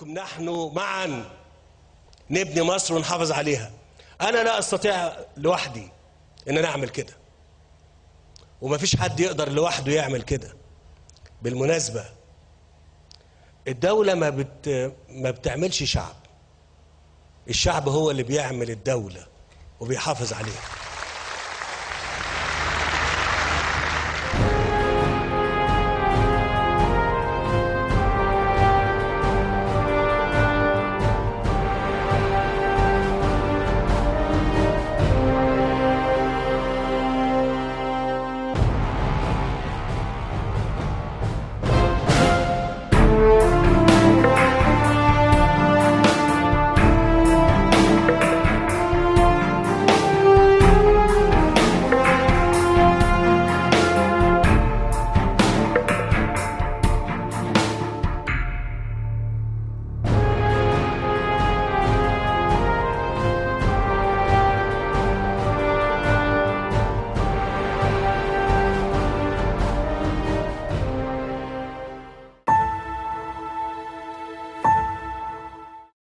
نحن معا نبني مصر ونحافظ عليها انا لا استطيع لوحدي ان انا اعمل كده ومفيش حد يقدر لوحده يعمل كده بالمناسبه الدوله ما بت ما بتعملش شعب الشعب هو اللي بيعمل الدوله وبيحافظ عليها